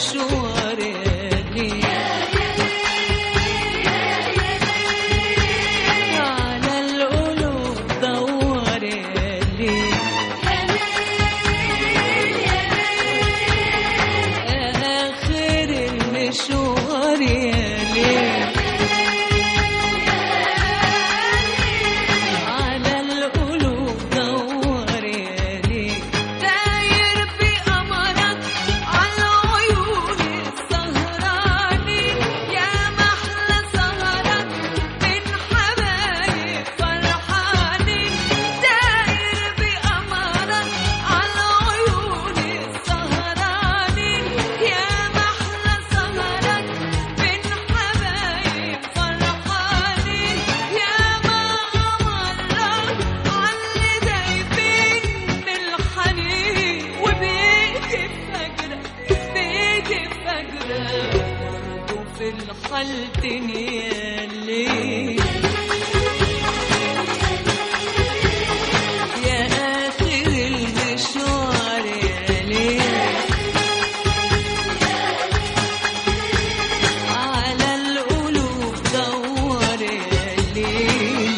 المشوار يا ليل على القلوب دور يا ليل آخر المشوار يا ليل على القلوب دور يا ليل داير بقمرك على عيون السهرانين يا محلى سهرك من حبايب فرحانين داير بقمرك على عيون السهرانين يا محلى سهرك من حبايب فرحانين يا ما أمرك علي دايبين من الحنين وبيجي فجرة بيجي فجرة برضه في الحالتين يا ليل يا آخر المشوار يا ليل على القلوب دور يا ليل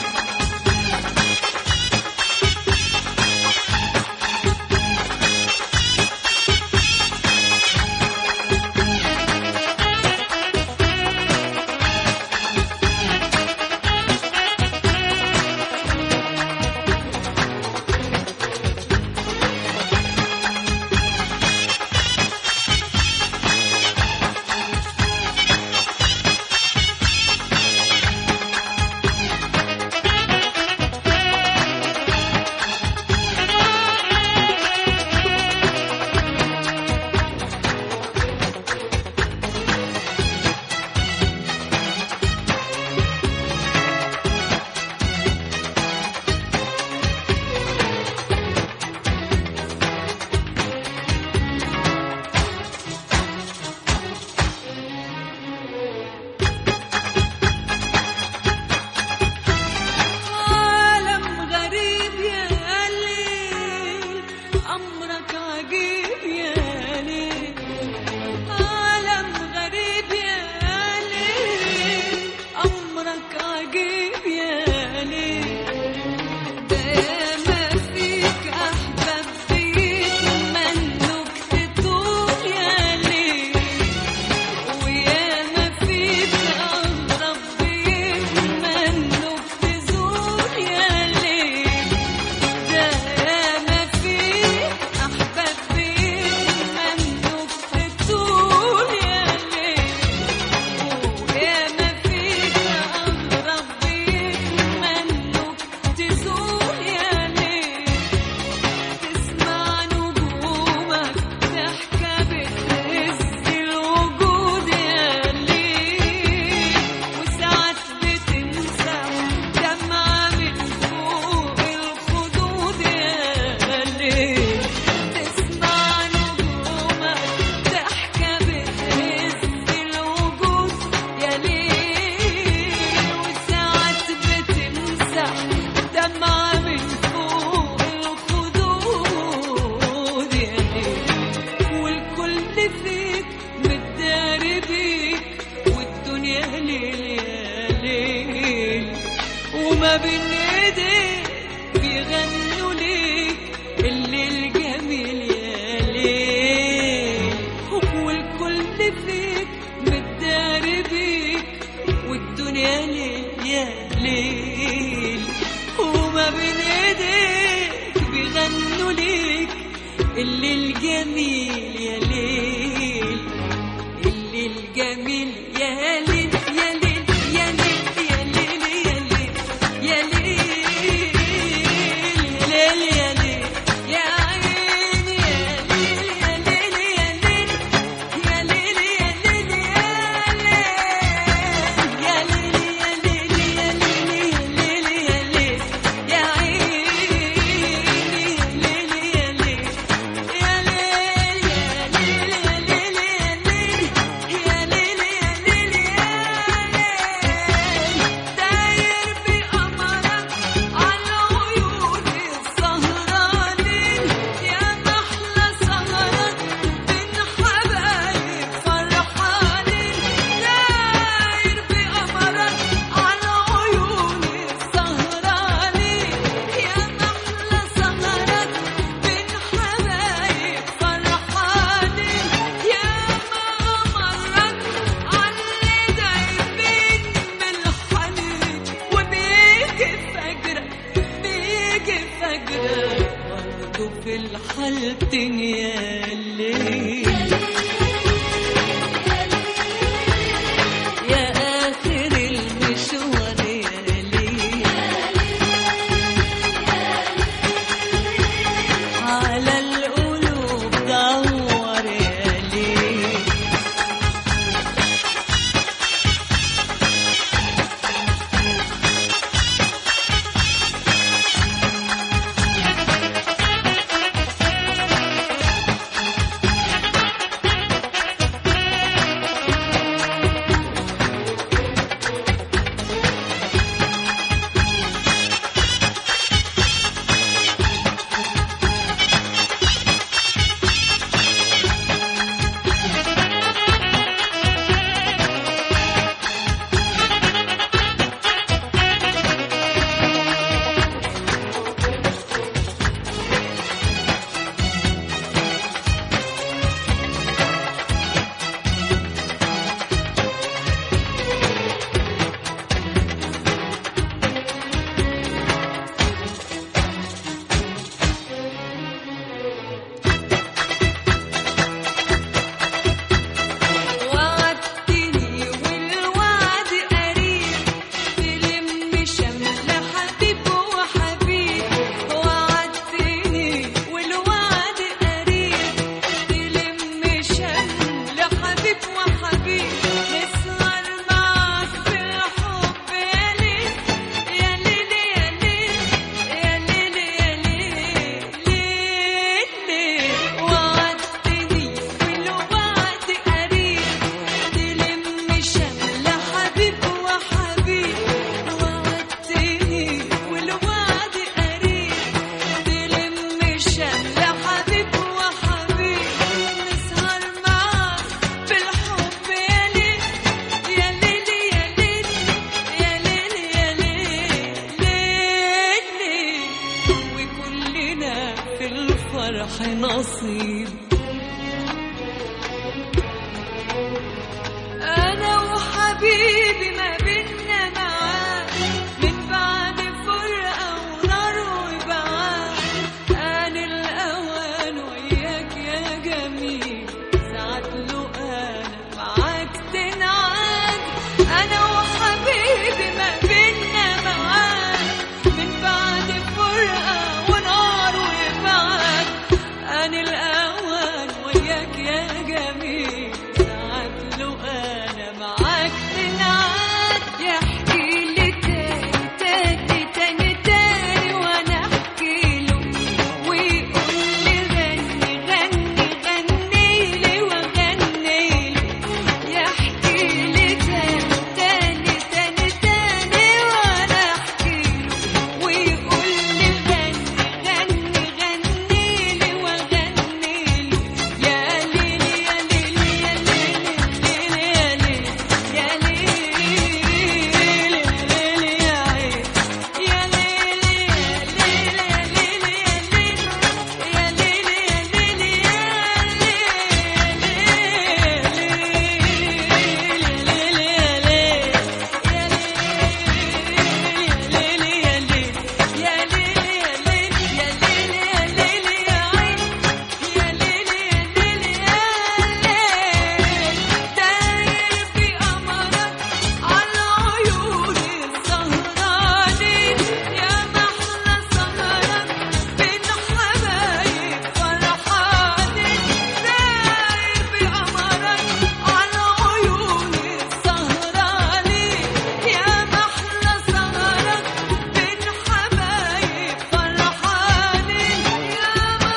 عالم غريب يا ليل أمرك عجيب يا ليل عالم غريب يا ليل أمرك عجيب يا ليل دايما فيك أحباب فيك منك تطول يا ليل وياما فيك أغرب فيك منك تزول يا ليل دايما فيك أحباب فيك منك تطول يا ليل وياما فيك أغرب فيك منك تزول يا ليل تسمع نجومك ضحكة بتهز الوجود يا ليل وساعات بتنسى دمعة من فوق الخدود يا ليل تسمع نجومك ضحكة بتهز الوجود يا ليل وساعات بتنسى دمعة من فوق الخدود يا ليل والكل فيك متداري بيك والدنيا ليل يا ليل وما بين ايديك بيغنوا ليك الليل جميل يا ليل والكل فيك متداري بيك والدنيا ليل يا ليل وما بين ايديك بيغنوا ليك الليل جميل يا ليل الليل جميل يا ليل يا ليل يا ليل يا ليل يا ليل يا ليل الحالتين يا ليل يا آخر المشوار يا ليل على القلوب دور يا ليل وعدتني والوعد قريب تلم شمل حبيب وحبيب وعدتني والوعد قريب تلم شمل حبيب وحبيب نسهر معاك في الحب يا ليل يا ليل يا ليل يا ليل يا ليل ليل وعدتني والوعد قريب تلم شمل حبيب وحبيب وعدتني والوعد قريب تلم شمل حبيب وحبيب نسهر معاك في الحب يا ليل يا ليل يا ليل يا ليل يا ليل ليل وكلنا في الفرح نصيب أنا وحبيبي ما بينا معاد من بعد فرقة ونار وبعاد آن الأوان وياك يا جميل ساعات له أنا معاك تنعاد أنا وحبيبي ما بينا معاد من بعد فرقة ونار وبعاد آن الأوان وياك يا جميل ساعات له أنا معاك تنعاد يحكي لي تاني تاني تاني تاني وأنا أحكي له ويقول لي غني غني غني لي وغني له يحكي لي تاني تاني تاني تاني وأنا أحكي له ويقول لي غني غني غني لي وغني له يا ليل يا ليل يا ليل يا ليل يا ليل يا عين يا ليل يا ليل يا ليل يا ليل يا ليل يا محلى سهرك بين حبايب فرحانين يا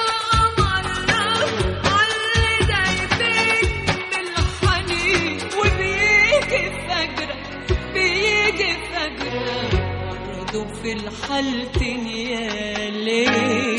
قمرك علي دايبين بالحنين وبيجي فجرك بيجي فجرك برضه في الحالتين يا ليل